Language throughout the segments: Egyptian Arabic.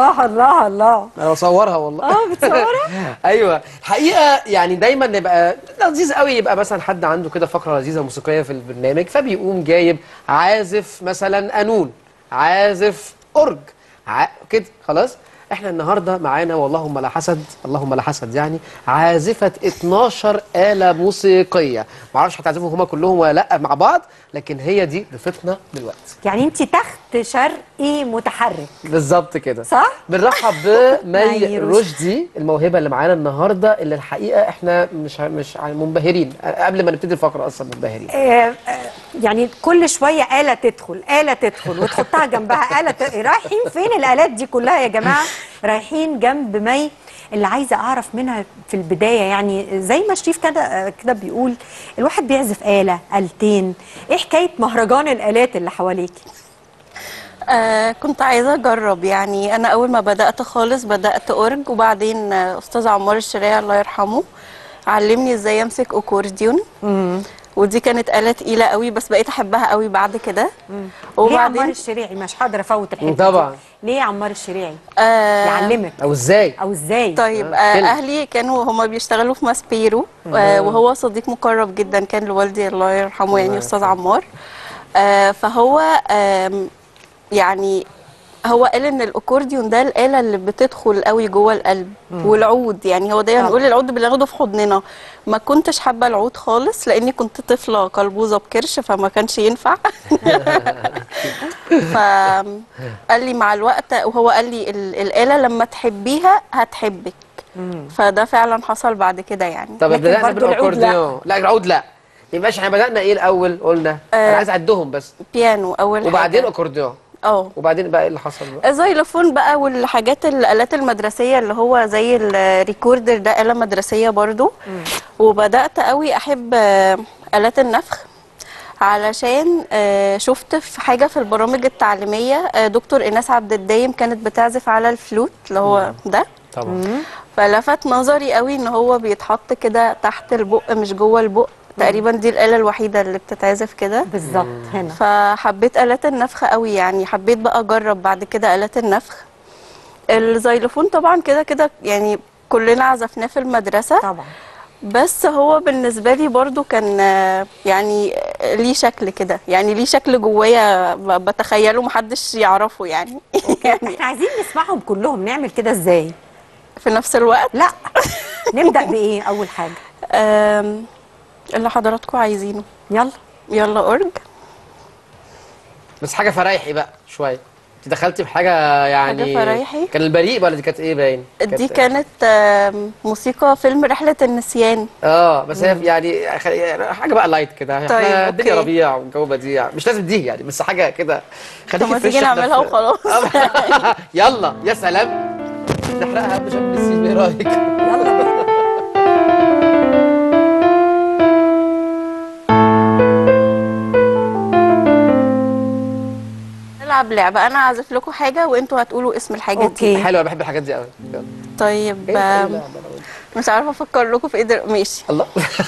الله الله الله انا بصورها والله اه بتصورها ايوه الحقيقه يعني دايما نبقى لذيذ قوي يبقى مثلا حد عنده كده فقره لذيذه موسيقيه في البرنامج فبيقوم جايب عازف مثلا قانون عازف اورج ع... كده خلاص احنا النهارده معانا واللهم لا حسد اللهم لا حسد يعني عازفه 12 آلة موسيقيه معرفش هتعزفهم هما كلهم ولا لا مع بعض لكن هي دي ضيفتنا دلوقتي يعني انت تخت شرقي متحرك بالظبط كده صح؟ بنرحب بمي مي رشدي. رشدي الموهبه اللي معانا النهارده اللي الحقيقه احنا مش ع- مش ع- منبهرين قبل ما نبتدي الفقره اصلا منبهرين آه، آه، يعني كل شويه آلة تدخل آلة تدخل وتحطها جنبها آلة ت... رايحين فين الآلات دي كلها يا جماعة رايحين جنب مي اللي عايزة أعرف منها في البداية يعني زي ما شريف كده آه، كده بيقول الواحد بيعزف آلة آلتين إيه حكاية مهرجان الآلات اللي حواليكي آه كنت عايزة أجرب يعني أنا أول ما بدأت خالص بدأت أورج وبعدين آه أستاذ عمار الشريع الله يرحمه علمني إزاي أمسك أكورديون ودي كانت آلة تقيلة قوي بس بقيت أحبها قوي بعد كده ليه عمار وبعدين الشريعي مش هقدر أفوت الحتة دي. طبعا. ليه عمار الشريعي آه يعلمك او ازاي أو إزاي طيب آه، آه فيلم. أهلي كانوا هما بيشتغلوا في ماسبيرو آه وهو صديق مقرب جدا كان لوالدي الله يرحمه يعني أستاذ عمار آه فهو آم، يعني هو قال ان الاكورديون ده الاله اللي بتدخل قوي جوه القلب والعود يعني هو دايما طبعا. نقول العود بناخده في حضننا ما كنتش حابه العود خالص لاني كنت طفله قلبوزه بكرش فما كانش ينفع فقال لي مع الوقت وهو قال لي ال- الاله لما تحبيها هتحبك فده فعلا حصل بعد كده يعني طب لكن بدانا برضو العود لا. بالاكورديون لا العود لا يبقى احنا بدانا ايه الاول قلنا آه. انا عايز اعدهم بس بيانو اول وبعدين حاجه اكورديون اه وبعدين بقى ايه اللي حصل بقى الزيلوفون بقى والحاجات الآلات المدرسية اللي هو زي الريكوردر ده آلة مدرسية برضو وبدأت قوي أحب آه، آلات النفخ علشان آه، شفت في حاجة في البرامج التعليمية آه، دكتور إيناس عبد الدايم كانت بتعزف على الفلوت اللي هو ده طبعا فلفت نظري قوي ان هو بيتحط كده تحت البق مش جوه البق تقريبا دي الآلة الوحيدة اللي بتتعزف كده بالظبط هنا فحبيت آلات النفخ قوي يعني حبيت بقى أجرب بعد كده آلات النفخ الزيلوفون طبعا كده كده يعني كلنا عزفناه في المدرسة طبعا بس هو بالنسبة لي برضو كان آه، يعني آه، ليه شكل كده يعني ليه شكل جوايا ب- بتخيله محدش يعرفه يعني يعني احنا عايزين نسمعهم كلهم نعمل كده ازاي في نفس الوقت لا نبدأ بإيه أول حاجة آم، اللي حضراتكم عايزينه يلا يلا أورج بس حاجه فرايحي بقى شويه انت دخلتي في حاجه يعني حاجة فرايحي؟ كان البريء ولا دي كانت ايه باين دي كانت آم، موسيقى فيلم رحلة النسيان اه بس هي يعني خ- يعني حاجه بقى لايت كده طيب، احنا الدنيا أوكي. ربيع والجو بديع مش لازم دي يعني بس حاجه كده طب خليكي ما فريش تيجي احنا نعملها في- وخلاص يلا يا سلام نحرقها قبل شم النسيم ايه رايك يلا بينا نلعب لعبة أنا أعزف لكم حاجة وأنتوا هتقولوا اسم الحاجة دي أوكي. حلوه انا بحب الحاجات دي قوي يلا. طيب ايه آم، اللعبة؟ مش عارفة أفكر لكم في إيه دل- ماشي الله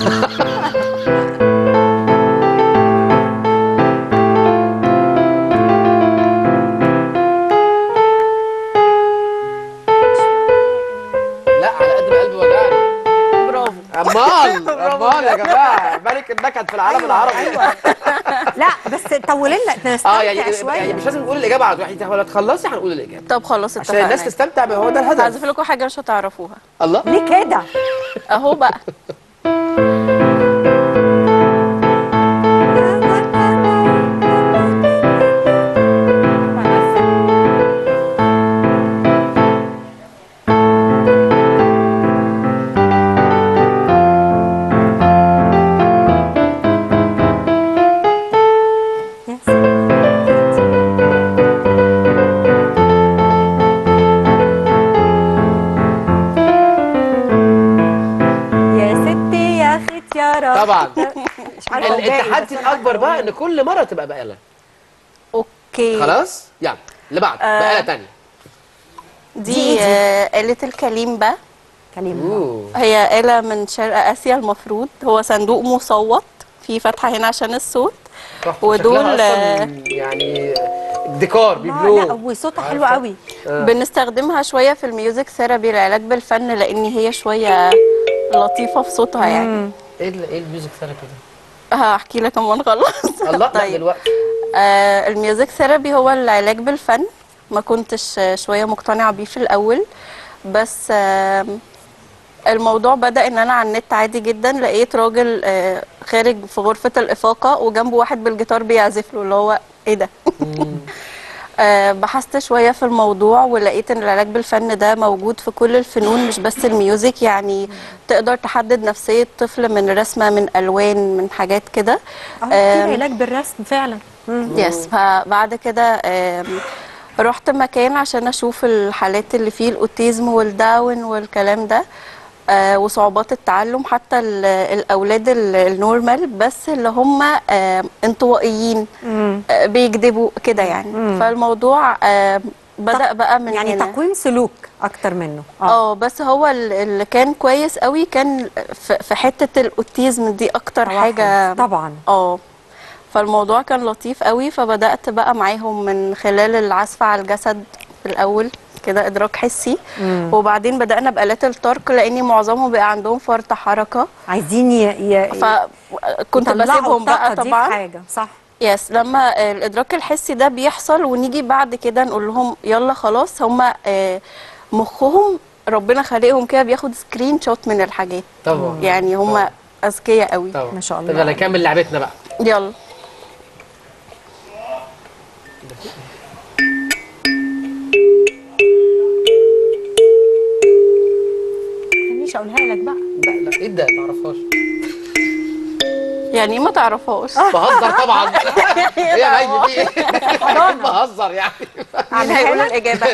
لا على قد ما قلبي وجعني برافو امال امال يا جماعه ملك النكد في العالم العربي لا بس طولي لنا اه نستمتع يعني يعني شوية مش لازم نقول الاجابه على طول يعني ولا تخلصي هنقول الاجابه طب خلاص عشان الناس اتفقنا تستمتع بيه، هو ده هعزف الهدف لكم حاجة مش هتعرفوها الله ليه كده أهو بقى يا ستي يا اختي يا رب طبعا مش عارفة ال- أجاوب، التحدي بس أنا الاكبر عارفة بقى ان كل مره تبقى بآلة أوكي خلاص يلا اللي بعد آه. بآلة تانية دي دي. آه، آلة الكليمبة كلمة اوه هي آلة من شرق آسيا المفروض هو صندوق مصوت في فتحة هنا عشان الصوت تحفة. ودول شكلها آه، أصلاً يعني ديكور لا لا بيبلوه وصوتها حلو عارفة؟ قوي بنستخدمها شويه في الميوزك ثيرابي العلاج بالفن لان هي شويه لطيفه في صوتها يعني ايه ال- ايه الميوزك ثيرابي ده؟ هحكي لك اما نخلص الله لا طيب دلوقتي آه الميوزك ثيرابي هو العلاج بالفن ما كنتش آه، شويه مقتنعه بيه في الاول بس آه الموضوع بدأ ان انا على النت عادي جدا لقيت راجل آه خارج في غرفة الإفاقة وجنبه واحد بالجيتار بيعزف له اللي هو ايه ده آه، بحثت شوية في الموضوع ولقيت ان العلاج بالفن ده موجود في كل الفنون مش بس الميوزك يعني تقدر تحدد نفسية طفل من رسمة من ألوان من حاجات كده اه آم، في علاج بالرسم فعلا يس فبعد كده آم، رحت مكان عشان اشوف الحالات اللي فيه الاوتيزم والداون والكلام ده آه، وصعوبات التعلم حتى ال- الاولاد ال- النورمال بس اللي هم آه، انطوائيين آه، بيكذبوا كده يعني فالموضوع آه، بدأ بقى من يعني هنا. تقويم سلوك اكتر منه اه بس هو ال- اللي كان كويس قوي كان في في حتة الاوتيزم دي اكتر توحد. حاجة طبعا اه فالموضوع كان لطيف قوي فبدأت بقى معاهم من خلال العزف على الجسد في الأول كده إدراك حسي وبعدين بدأنا بآلات الترك لأني معظمهم بقى عندهم فرط حركة عايزين ي... ي... فكنت يطلعوا بسيبهم بقى الطاقة دي في طبعا حاجه صح يس لما الإدراك الحسي ده بيحصل ونيجي بعد كده نقول لهم يلا خلاص هما آه، مخهم ربنا خالقهم كده بياخد سكرين شوت من الحاجات طبعا يعني هما أذكياء قوي طبعا ما شاء طب الله. يلا نكمل لعبتنا بقى يلا مش اقولها لك بقى لا لا ايه ده ما اعرفهاش يعني إيه ما تعرفهاش بهزر طبعا ايه يا مي في ايه بهزر يعني مين هيقول الإجابة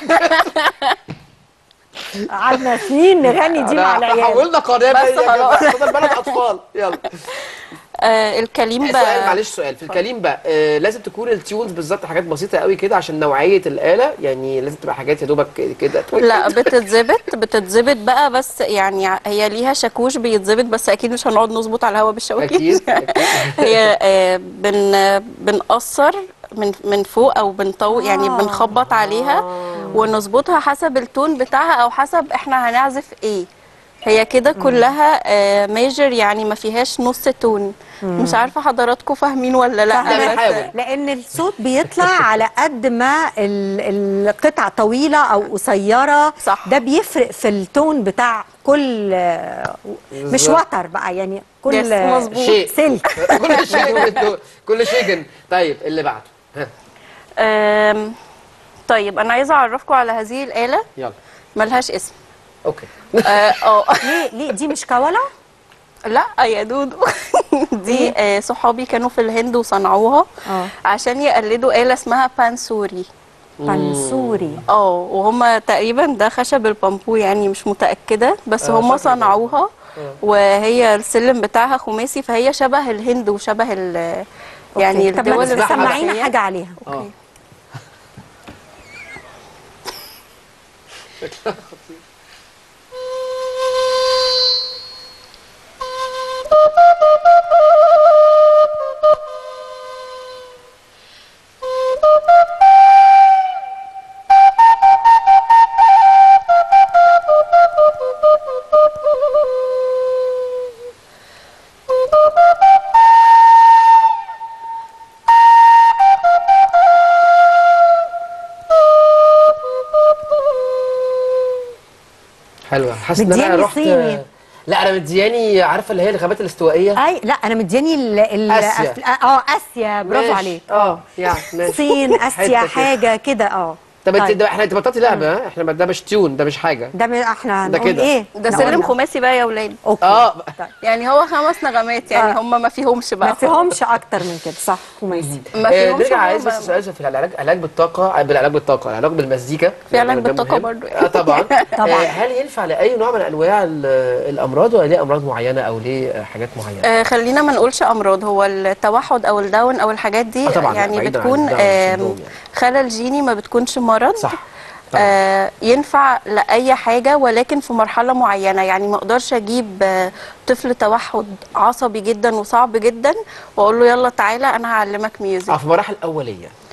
قعدنا سنين نغني دي مع احنا العيال حولنا قناه بس خلاص. فضل بلد اطفال يلا آه الكليم سؤال بقى معلش سؤال في الكليم بقى آه لازم تكون التيونز بالظبط حاجات بسيطه قوي كده عشان نوعيه الاله يعني لازم تبقى حاجات يا دوبك كده لا بتتظبط بتتظبط بقى بس يعني هي ليها شاكوش بيتظبط بس اكيد مش هنقعد نظبط على الهوا بالشواكيش اكيد اكيد هي آه بن بنقصر من من فوق او بنطو يعني آه. بنخبط عليها ونظبطها حسب التون بتاعها او حسب احنا هنعزف ايه هي كده كلها ميجر يعني ما فيهاش نص تون مش عارفه حضراتكم فاهمين ولا لا فاهمة. بس بنحاول. لان الصوت بيطلع على قد ما ال- القطعه طويله او قصيره صح. ده بيفرق في التون بتاع كل مش بالظبط. وتر بقى يعني كل يس، مظبوط. شيء. سلك كل شيء من دول كل شيء جن طيب اللي بعده ها آم، طيب انا عايزه اعرفكم على هذه الاله يلا ملهاش اسم اوكي اه آه. ليه ليه دي مش كولا لا يا دودو دي آه، صحابي كانوا في الهند وصنعوها اه عشان يقلدوا آلة اسمها بانسوري بنسوري اه وهم تقريبا ده خشب البامبو يعني مش متأكدة بس آه، هم شكله صنعوها وهي السلم بتاعها خماسي فهي شبه الهند وشبه ال يعني طب الدول ما نسمعها بقى. سمعينا الأفريقية. حاجه عليها اه حلوه حاسس ان انا مدياني رحت صيني. لا انا مدياني عارفه اللي هي الغابات الاستوائيه اي لا انا مدياني ال ال آسيا. أف- اه اسيا برافو ماشي. عليك اه يعني ماشي الصين اسيا حتة كده. حاجه كده اه طب انت طيب. ده احنا انت بطلتي لعبه ها احنا ده مش تيون ده مش حاجه ده من- احنا ده هنقول كده. ايه ده نقول سلم لا. خماسي بقى يا ولاد اوكي اه طيب. يعني هو خمس نغمات يعني آه. هم ما فيهمش بقى ما فيهمش اكتر من كده صح خماسي ما آه، فيهمش نرجع هم- عايز بس سؤال في العلاج علاج بالطاقه بالعلاج بالطاقه العلاج بالمزيكا في علاج ده بالطاقة مهم. برضو. اه طبعا طبعاً. آه، هل ينفع لاي نوع من انواع ال- الامراض ولا ليه امراض معينه او ليه آه، حاجات معينه آه خلينا ما نقولش امراض هو التوحد او الداون او الحاجات دي آه طبعاً، لا، يعني بعيداً عن بتكون الداون آم، سيندروم يعني. خلل جيني ما بتكونش مرض صح طبعاً. آه ينفع لاي حاجه ولكن في مرحله معينه يعني ما اقدرش اجيب آه، طفل توحد عصبي جدا وصعب جدا واقول له يلا تعالى انا هعلمك ميوزك اه في مراحل اوليه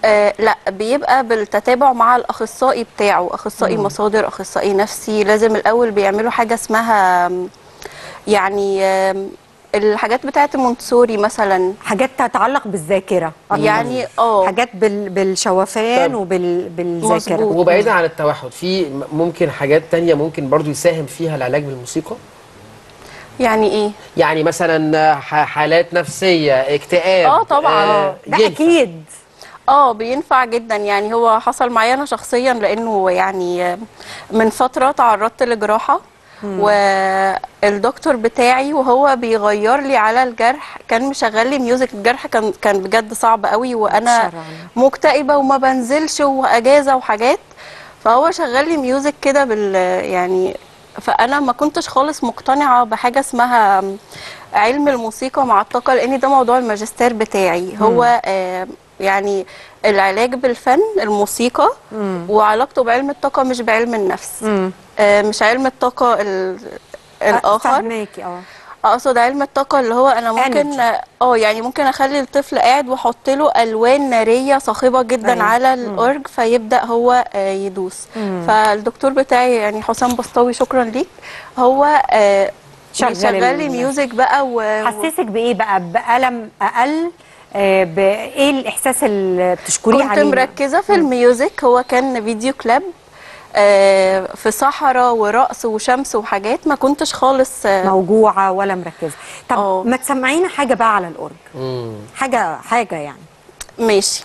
آه لا بيبقى بالتتابع مع الاخصائي بتاعه اخصائي مصادر اخصائي نفسي لازم الاول بيعملوا حاجه اسمها آم، يعني آم، الحاجات بتاعه المونتسوري مثلا حاجات تتعلق بالذاكره يعني اه حاجات بال... بالشوفان طب. وبالذاكره مظبوط. وبعيدا عن التوحد في م- ممكن حاجات تانية ممكن برضو يساهم فيها العلاج بالموسيقى يعني ايه يعني مثلا ح- حالات نفسية اكتئاب آه طبعاً. ده ينفع. اكيد اه بينفع جدا يعني هو حصل معايا انا شخصيا لانه يعني من فتره تعرضت لجراحه والدكتور بتاعي وهو بيغير لي على الجرح كان مشغل لي ميوزك الجرح كان كان بجد صعب قوي وانا شرعاً. مكتئبه وما بنزلش واجازه وحاجات فهو شغل لي ميوزك كده بال يعني فانا ما كنتش خالص مقتنعه بحاجه اسمها علم الموسيقى مع الطاقه لان ده موضوع الماجستير بتاعي هو آه يعني العلاج بالفن الموسيقى وعلاقته بعلم الطاقه مش بعلم النفس مم. آه مش علم الطاقه ال- الاخر فهماكي اه اقصد علم الطاقه اللي هو انا ممكن Energy. اه يعني ممكن اخلي الطفل قاعد واحط له الوان ناريه صاخبه جدا أيوة. على الاورج فيبدا هو آه، يدوس فالدكتور بتاعي يعني حسام بسطاوي شكرا ليك هو آه، شغل بيشغل لي ال- ميوزك بقى و... حسسك بايه بقى بالم اقل آه، بايه الاحساس اللي بتشكريه كنت عليه مركزه في الميوزك هو كان فيديو كلاب آه، في صحراء ورقص وشمس وحاجات ما كنتش خالص آه، موجوعه ولا مركزه طب اه. ما تسمعينا حاجه بقى على الاورج مم. حاجه حاجه يعني ماشي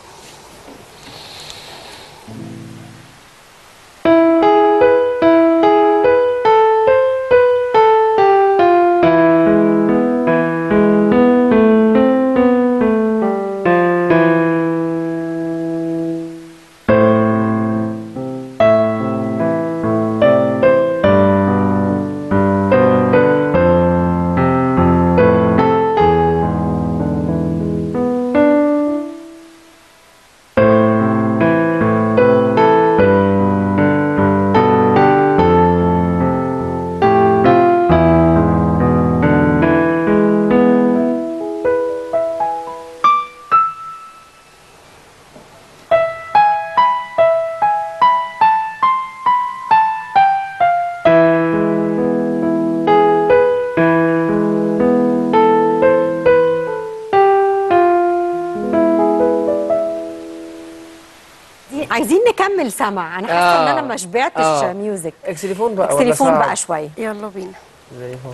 دي عايزين نكمل سمع انا حاسه ان انا ما شبعتش آه. ميوزك اكسليفون بقى ولا تليفون صعب؟ بقى شويه يلا بينا اكسليفون.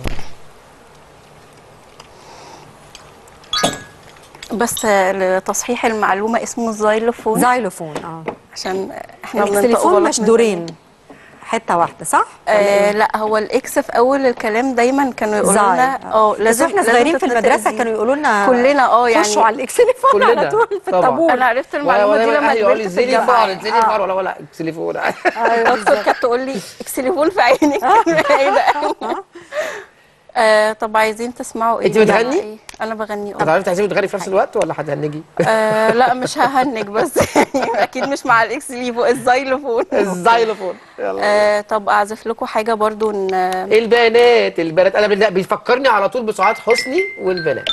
بس آه، لتصحيح المعلومه اسمه الزايلوفون زايلوفون اه عشان احنا بننطقه التليفون غلط مش من دورين حته واحده صح ولا آه إيه؟ لا هو الاكس في اول الكلام دايما كانوا يقولوا زاي لنا اه بس لازم احنا لازم صغيرين في تتنطق المدرسه زي. كانوا يقولوا لنا كلنا اه يعني خشوا على الاكسليفون كلنا على طول في طبعاً. الطابور انا عرفت ولا المعلومه دي ولا لما اهلي يقول لي كبرت في زيني الجامعه فار زيني فار ولا ولا اكسليفون الدكتور كانت تقول لي اكسليفون في عينك ايه ده آه طب عايزين تسمعوا ايه أنت بتغني؟ إيه؟ انا بغني اه هتعرفي تعزفي وتغني في نفس الوقت ولا هتهنجي؟ آه، لا مش ههنج بس يعني اكيد مش مع الاكسليفو الزايلوفون الزايلوفون يلا آه طب اعزف لكم حاجه برضو ان البنات البنات انا بال- بيفكرني على طول بسعاد حسني والبنات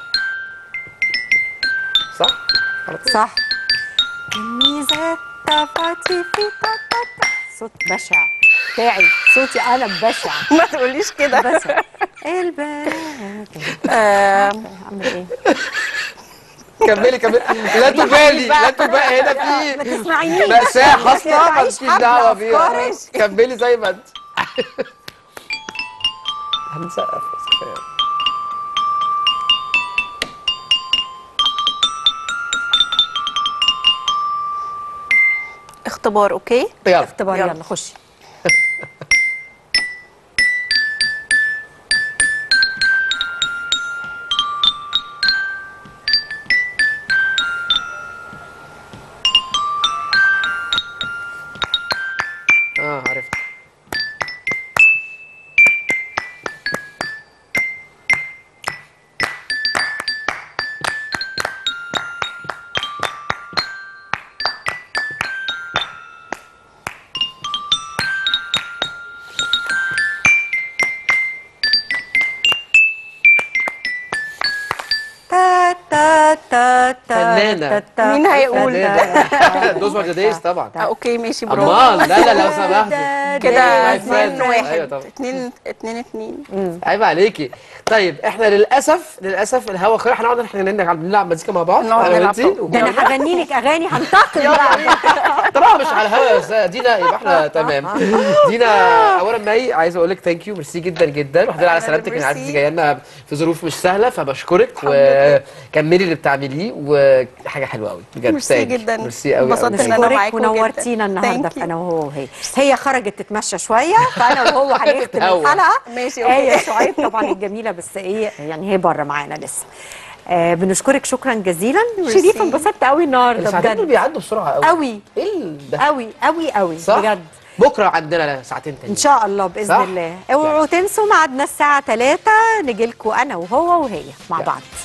صح؟ على طول. صح ميزة تفاتي في تاتا صوت بشع بتاعي صوتي انا بشع ما تقوليش كده بشع البنات آه اعمل ايه كملي كملي لا تبالي لا تبالي هنا في ما تسمعينيش مأساة حاصلة تعيش مالكيش حبل دعوة بيها أفكارك. كملي زي ما انت هنسقف بس كفاية. اختبار اوكي يلا اختبار يلا. يلا خشي اه عرفت فنانه مين هيقول؟ دوز ار ذا دايز طبعا آه، اوكي ماشي برافو امال لا لا لو سمحت كده My friend. اتنين واحد أيوة طبعا. اتنين اتنين اتنين عيب عليكي طيب احنا للاسف للاسف الهوا خير هنقعد احنا نلعب نلعب مزيكا مع بعض نقعد أنا نلعب وإنتي. طبعا. ده انا هغني لك اغاني هنتقم بقى طبعا مش على الهوا يا استاذ دينا يبقى احنا تمام دينا اولا مي عايز اقول لك ثانك يو ميرسي جدا جدا وحضرتك على أنا سلامتك انا عارف انت ميرسي. جايه لنا في ظروف مش سهله فبشكرك وكملي اللي بتعمليه وحاجه حلوه قوي بجد ميرسي thank you. جدا. ميرسي قوي انبسطت قوي. إن أنا نشكرك معاكم جدا. ونورتينا النهارده Thank في you. انا وهو وهي هي خرجت تتمشى شويه فانا وهو هنختم تتهوى. الحلقه ماشي، هي أوكي. شعيب طبعا الجميله بس ايه يعني هي بره معانا لسه آه بنشكرك شكرا جزيلا ميرسي. شريفه انبسطت قوي النهارده الساعتين دول بجد بيعدوا بسرعه قوي قوي ايه ال- ده قوي قوي قوي صح بجد بكره عندنا ساعتين تاني ان شاء الله باذن صح؟ الله اوعوا تنسوا ميعادنا الساعه 3 نجي لكم انا وهو وهي مع يلا. بعض